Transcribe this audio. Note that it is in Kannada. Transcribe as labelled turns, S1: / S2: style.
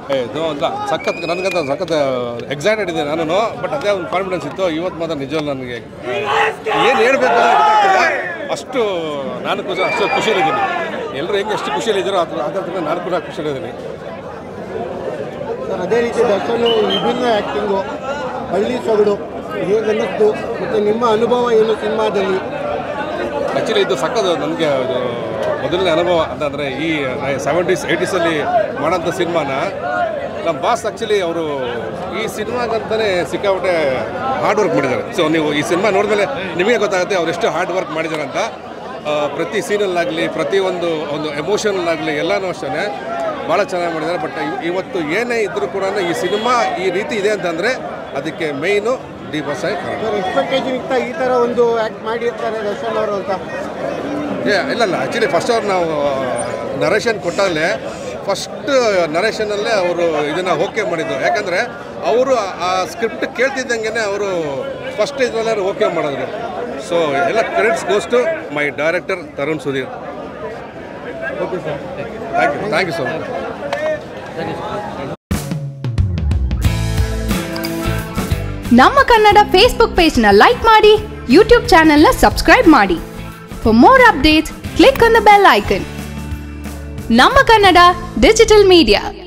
S1: ಏ ಇದು ಅಂತ ಸಖತ್ ನನಗಂತ ಸಖತ್ ಎಕ್ಸೈಟೆಡ್ ಇದೆ ನಾನು ಬಟ್ ಅದೇ ಒಂದು ಕಾನ್ಫಿಡೆನ್ಸ್ ಇತ್ತು ಇವತ್ತು ಮಾತ್ರ ನಿಜವಲ್ಲ ನನಗೆ ಏನು ಹೇಳ್ಬೇಕು ಅಂತ ಗೊತ್ತಾಗ್ತಿಲ್ಲ ಅಷ್ಟು ನಾನು ಖುಷಿ ಅಷ್ಟು ಖುಷಿಯಲ್ಲಿದ್ದೀನಿ ಎಲ್ಲರೂ ಹೆಂಗೆ ಎಷ್ಟು ಖುಷಿಯಲ್ಲಿದ್ದಾರೋ ಅದ್ರ ಅದ್ರ ಥರ ನಾನು ಕೂಡ ಖುಷಿಯಲ್ಲಿದ್ದೀನಿ
S2: ಸರ್ ಅದೇ ರೀತಿ ದರ್ಶನ್ ವಿಭಿನ್ನ ಆ್ಯಕ್ಟಿಂಗು ಹಳ್ಳಿ ಸೊಗಡು ಹೇಗೆ ಅನ್ನಿಸ್ತು ಮತ್ತು ನಿಮ್ಮ ಅನುಭವ ಏನು ಸಿನಿಮಾದಲ್ಲಿ
S1: ಆ್ಯಕ್ಚುಲಿ ಇದು ಸಕ್ಕದು ನನಗೆ ಅದು ಮೊದಲನೇ ಅನುಭವ ಅಂತಂದರೆ ಈ ಸೆವೆಂಟೀಸ್ ಏಯ್ಟೀಸಲ್ಲಿ ಮಾಡೋಂಥ ಸಿನಿಮಾನ ನಮ್ಮ ಬಾಸ್ ಆ್ಯಕ್ಚುಲಿ ಅವರು ಈ ಸಿನಿಮಾಗಂತಲೇ ಸಿಕ್ಕಾಪಟ್ಟೆ ಹಾರ್ಡ್ ವರ್ಕ್ ಮಾಡಿದ್ದಾರೆ ಸೊ ನೀವು ಈ ಸಿನಿಮಾ ನೋಡಿದ್ಮೇಲೆ ನಿಮಗೆ ಗೊತ್ತಾಗುತ್ತೆ ಅವ್ರು ಎಷ್ಟು ಹಾರ್ಡ್ ವರ್ಕ್ ಮಾಡಿದ್ದಾರೆ ಅಂತ ಆ, ಪ್ರತಿ ಸೀನಲ್ಲಾಗಲಿ ಪ್ರತಿಯೊಂದು ಒಂದು ಎಮೋಷನಲ್ಲಾಗಲಿ ಎಲ್ಲನೂ ಅಷ್ಟೇ ಭಾಳ ಚೆನ್ನಾಗಿ ಮಾಡಿದ್ದಾರೆ ಬಟ್ ಇವತ್ತು ಏನೇ ಇದ್ದರೂ ಕೂಡ ಈ ಸಿನಿಮಾ ಈ ರೀತಿ ಇದೆ ಅಂತಂದರೆ ಅದಕ್ಕೆ ಮೇಯ್ನು ಡಿ ಬಾಸ್ ಆಗಿ ಕಾರಣ
S2: ಸರ್ ಎಕ್ಸ್ಪೆಕ್ಟೇಷನ್ಗಿಂತ ಈ ಥರ ಒಂದು ಆ್ಯಕ್ಟ್ ಮಾಡಿರ್ತಾರೆ ದರ್ಶನ್ ಅವರು ಅಂತ
S1: ಏ ಇಲ್ಲ ಇಲ್ಲ ಆ್ಯಕ್ಚುಲಿ ಫಸ್ಟ್ ಅವ್ರು ನಾವು ನರೇಷನ್ ಕೊಟ್ಟಾಗಲೇ ಫಸ್ಟ್ ನರೇಷನಲ್ಲೇ ಅವರು ಇದನ್ನು ಓಕೆ ಮಾಡಿದ್ದು ಯಾಕಂದರೆ ಅವರು ಆ ಸ್ಕ್ರಿಪ್ಟ್ ಕೇಳ್ತಿದ್ದಂಗೆ ಅವರು ಫಸ್ಟ್ ಇದರಲ್ಲೇ ಓಕೆ ಮಾಡಿದ್ರು ಸೊ ಎಲ್ಲ credits goes to my director Tarun Sudhir
S2: okay sir
S1: thank you thank you so much
S3: ನಮ್ಮ ಕನ್ನಡ ಫೇಸ್ಬುಕ್ ಪೇಜ್ನ ಲೈಕ್ ಮಾಡಿ ಯೂಟ್ಯೂಬ್ ಚಾನೆಲ್ನ ಸಬ್ಸ್ಕ್ರೈಬ್ ಮಾಡಿ for more updates click on the bell icon ನಮ್ಮ ಕನ್ನಡ ಡಿಜಿಟಲ್ ಮೀಡಿಯಾ